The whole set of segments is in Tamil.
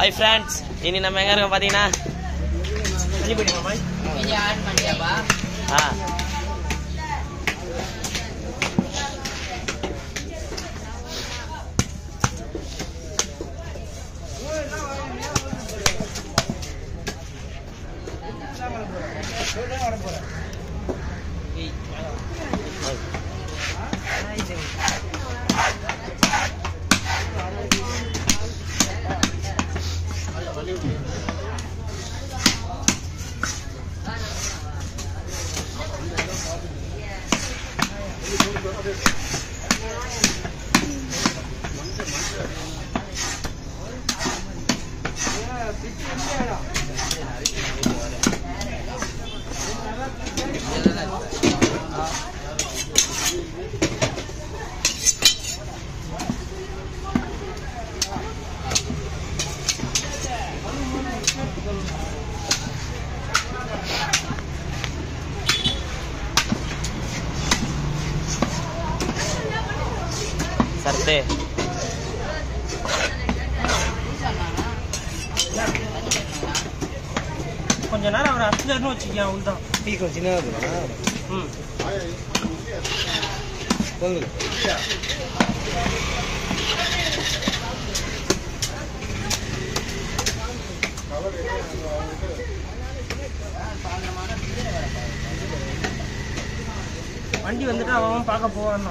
ஹாய் ஃப்ரெண்ட்ஸ் இனி நம்ம எங்க இருக்கோம் பாத்தீங்கன்னா தள்ளி போயிடுங்க பாய் ஆ சர்த்தே கொஞ்ச நேரம் அவர் அசுலர்னு வச்சுக்கேன் அவள் தான் பீக்கம் சின்னதாக போடுறா ம் பொங்கல் வண்டி வந்துட்டு அவன் அவன் பார்க்க போவான்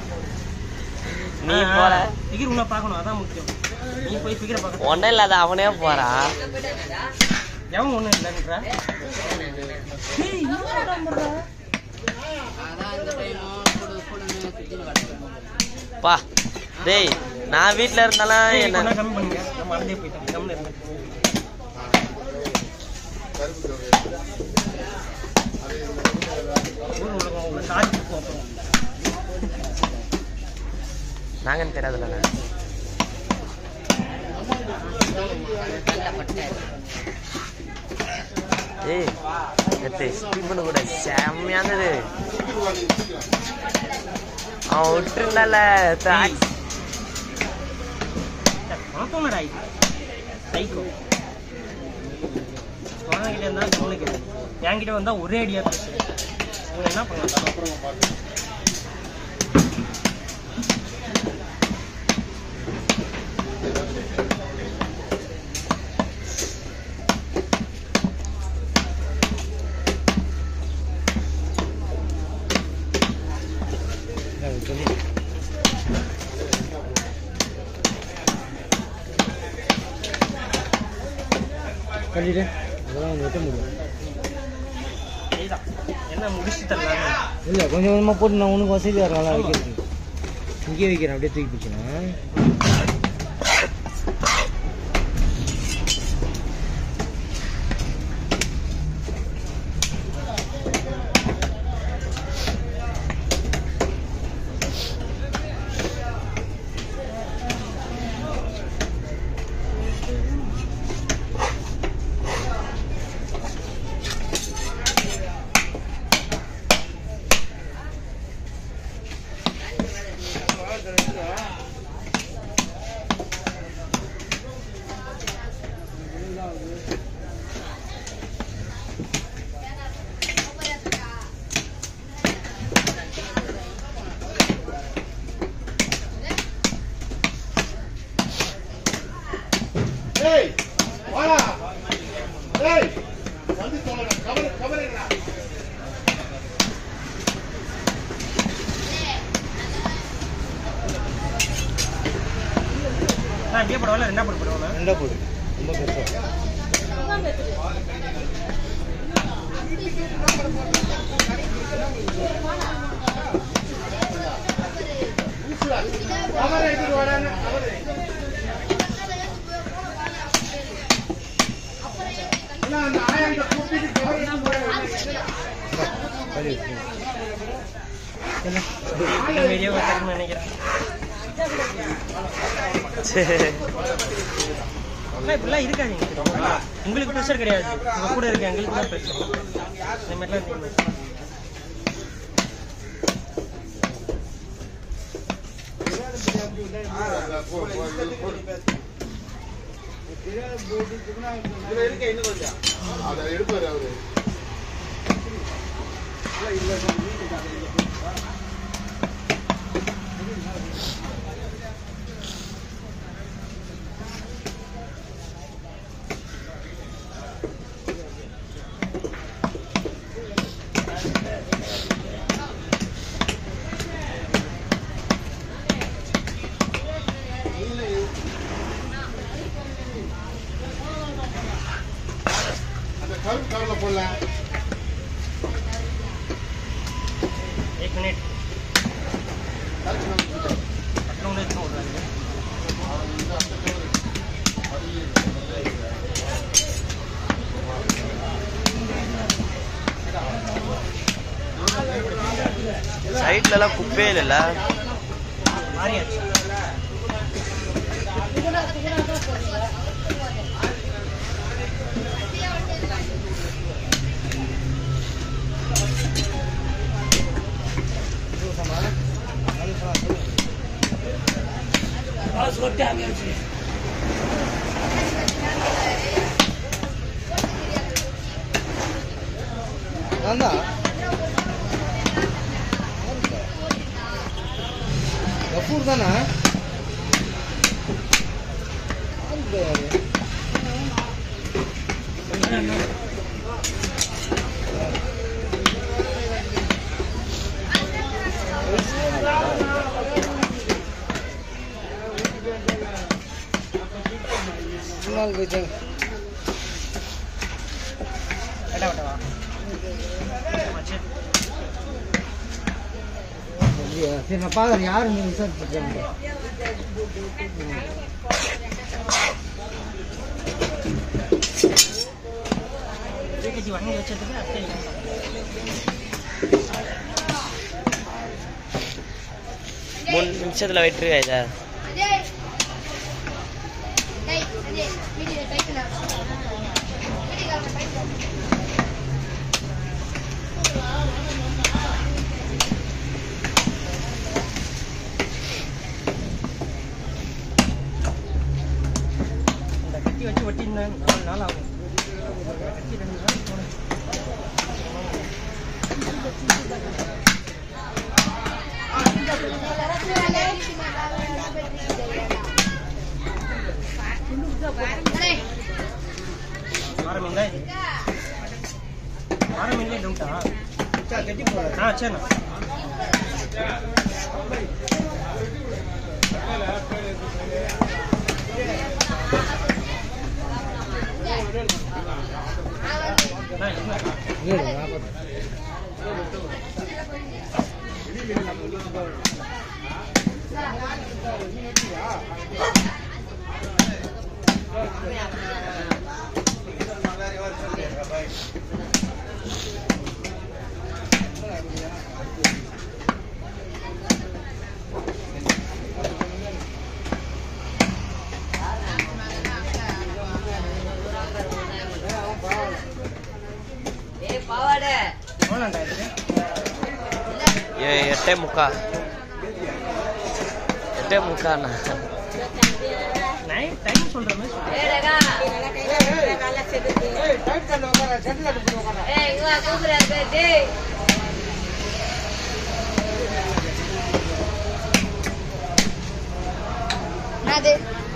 நீ போற ஃபிகர் உன்னை பார்க்கணும் அதான் முக்கியம் நீ போய் ஃபிகரை பார்க்க ஒன்னும் இல்லாத அவனே போறான் எவன் ஒன்றும் இல்லைன்றா ஏய், என்ன பண்றான் பாருடா. பா டேய் நான் வீட்ல இருந்தாலும் ஏய், என்ன கொஞ்சம் கம்மி பண்ணுங்க நான் மறந்தே போயிட்டேன் கம்மில் இருந்தேன் ஊர் உலகம் உங்களை சாதிச்சு போப்போம் நாங்கன்னு தெரியாதுல்ல ஏய் நேத்து ஸ்டீபன் கூட செம்மையானது அவன் விட்டுருந்தால தாக்ஸ் பார்ப்போங்கடா இது சைக்கோ குழந்தைகிட்ட இருந்தா கவனிக்கிறது என்கிட்ட வந்தா ஒரே அடியா பேசுறேன் இவங்க என்ன பண்ணலாம் சொல்லி கட்டிட்டு அதெல்லாம் வந்து வெட்ட முடியும் சரிதான் என்ன முடிச்சு தரலான்னு இல்லை கொஞ்சம் கொஞ்சமாக போட்டு நான் உனக்கு வசதியாக இருக்கலாம் வைக்கிறதுக்கு இங்கே வைக்கிறேன் அப்படியே தூக்கி பிடிச்சினா நான் இப்படியே போடுவாங்க ரெண்டா போட்டு போடுவாங்க ரெண்டா போடு ரொம்ப பெருசா கழுவி வச்சுக்கோ. இந்த வீடியோ வச்சிருக்கேன்னு நினைக்கிறேன் அண்ணா, இப்படிலாம் இருக்காதீங்க உங்களுக்கு ப்ரெஷர் கிடையாது உங்க கூட இருக்க எங்களுக்கு தான் ப்ரெஷர் இந்த மாதிரிலாம் இருந்தீங்கன்னா அதை எடுப்பாரு அவரு அந்த கருப்பு கவர்ல போடலாம் एक मिनट கருப்பு கவர்ல पटना में इतना हो रहा है சைட்ல எல்லாம் குப்பையே இல்லைல்ல மாறியாச்சு நான் தான் கபூர் தானா யாரு நாள் போயிட்டாங்க வேட்டா வேட்டவா ஆச்சு அப்படியா சரி நான் பார்க்குறேன் யாரு நீங்கள் விசாரிச்சுருக்காங்க கேஜி வாங்கி வச்சதுக்கு அத்தை இல்லைன்னு மூணு நிமிஷத்துல வெட்டுருவா இதை அஜய் டேய் அஜய் வீடியோ டைப் பண்ணு வீடியோ கால் டைப் பண்ணு இந்த கட்டி வச்சு வெட்டியிருந்தேன் நாலு நாள் ஆகும் கட்டி ரெண்டு நாள் போனேன் அடே ஆரம்பிங்களா இது ஆரம்பிங்களே டவுட்டா கட்டி போகிறேன் ஆ சரிண்ணா நான் இல்லை இல்லை நான் பார்த்தேன் எவ்வளோண்டா இது ஏ- எட்டே முக்கா எட்டே முக்காண்ணா நைட் டைம் சொல்கிற மாதிரி சொல்லு. அது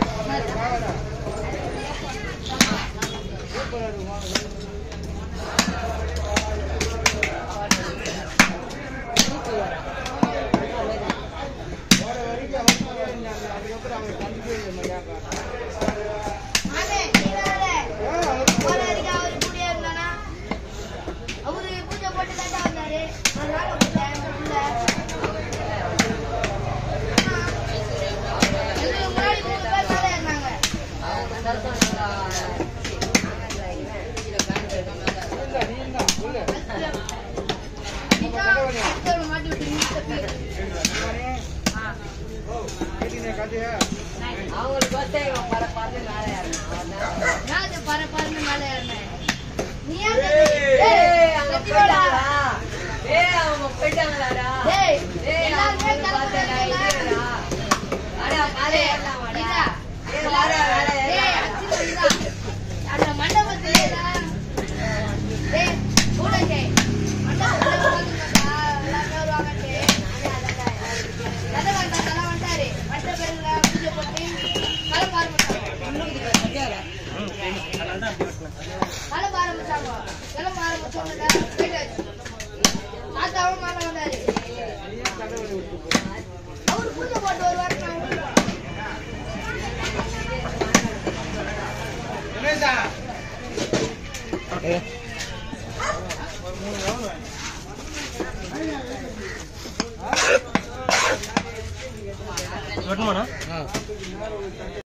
ஆமே நீரால போராடிக்க அவரு கூடயே இருந்தானா அவரு பூஜை போட்டு தான் வந்தாரு அதனால கூப்பிட்டேன் உள்ள. எங்களுக்கு முன்னாடி மூணு பேர் மேல இருந்தாங்க நீதான் அடுத்தவரை மாட்டி விட்டு நிறுத்த நான் அது பர பரன்னு மேல ஏறினேன் நீ ஏன் ஏய் சத்தி வாடா டேய் எல்லாருமே கிளம்புறாங்க டேய் அச்சில இதா ஏ வரணுமாண்ணா ஆ